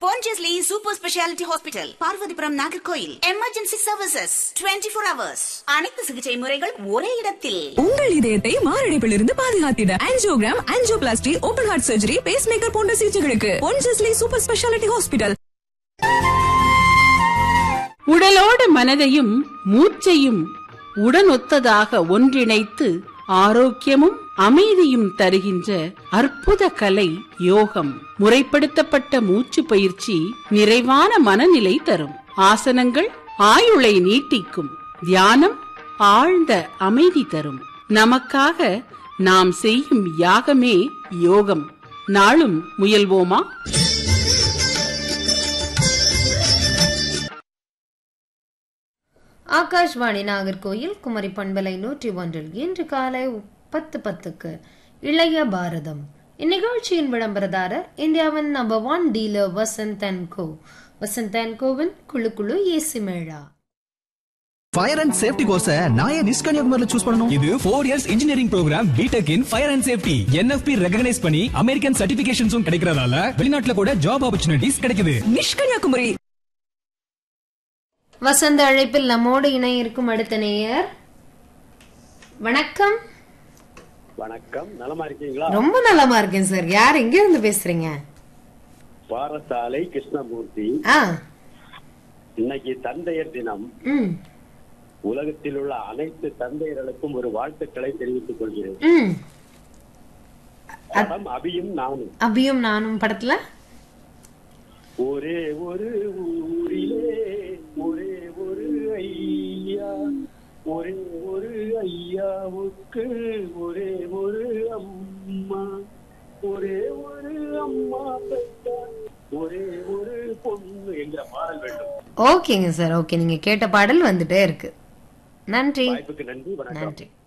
Pondicherry Super Speciality Hospital, Parvathipuram Nagercoil emergency services 24 four hours அனைத்து சிகிச்சை முறைகள் ஒரே இடத்தில் உங்கள் இதயத்தை மாரடைப்பிலிருந்து பாதுகாத்திட angiogram angioplasty open heart surgery pacemaker போன்ற சிகிச்சைகளுக்கு பொன்ஜஸ்லி சூப்பர் ஸ்பெஷாலிட்டி ஹாஸ்பிட்டல் உடலோடு மனதையும் மூச்சையும் உடனொத்ததாக ஒன்றிணைத்து ஆரோக்கியமும் அமைதியும் தருகின்ற அற்புத கலை யோகம் முறைப்படுத்தப்பட்ட மூச்சு பயிற்சி நிறைவான மனநிலை தரும் ஆசனங்கள் ஆயுளை நீட்டிக்கும் தியானம் ஆழ்ந்த அமைதி தரும் நமக்காக நாம் செய்யும் யாகமே யோகம் நாளும் முயல்வோமா ஆகாஷ்வாணி நாகர்கோயில் குமரி பண்பலை நூற்றி ஒன்றில் இன்று காலை பத்து பத்துக்கு இளைய பாரதம் இந்நிகழ்ச்சியின் விளம்பரதாரர் இந்தியாவின் number one dealer Vasanth and Co Vasanth and கோவின் குழு குழு AC mela fire and safety course நான் ஏன் நிஸ் கன்னியாகுமரியில சூஸ் பண்ணணும் இது four years engineering program BTech in fire and safety NFP recognise பண்ணி அமெரிக்கன் சர்டிபிகேஷன்ஸும் கிடைக்கிறதால வெளிநாட்டுல கூட ஜாப் ஆப்பர்ச்சுனிட்டிஸ் கிடைக்குது நிஷ்கன்யாகுமரி வசந்த அழைப்பில் நம்மோடு இணைய இருக்கும் அடுத்த நேயர் வணக்கம் வணக்கம் நலமா இருக்கீங்களா ரொம்ப நலமா இருக்கேன் சார் யார் எங்க இருந்து பேசுறீங்க பாரசாலை கிருஷ்ணமூர்த்தி ஆ இன்னைக்கு தந்தையர் தினம் ம் உலகத்தில் உள்ள அனைத்து தந்தையர்களுக்கும் ஒரு வாழ்த்துக்களை தெரிவித்துக் கொள்கிறேன் ம் படம் அபியும் நானும் அபியும் நானும் படத்துல ஒரே ஒரு ஊரிலே ஒரே ஒரு ஐயா ஒரே ஒரு ஐயாவுக்கு ஒரே ஒரு அம்மா ஒரே ஒரு அம்மா பெற்றார் ஒரே ஒரு பொண்ணு என்கிற பாடல் வேண்டும் ஓகேங்க சார் ஓகே நீங்க கேட்ட பாடல் வந்துட்டே இருக்கு நன்றி வாய்ப்புக்கு நன்றி வணக்கம் நன்றி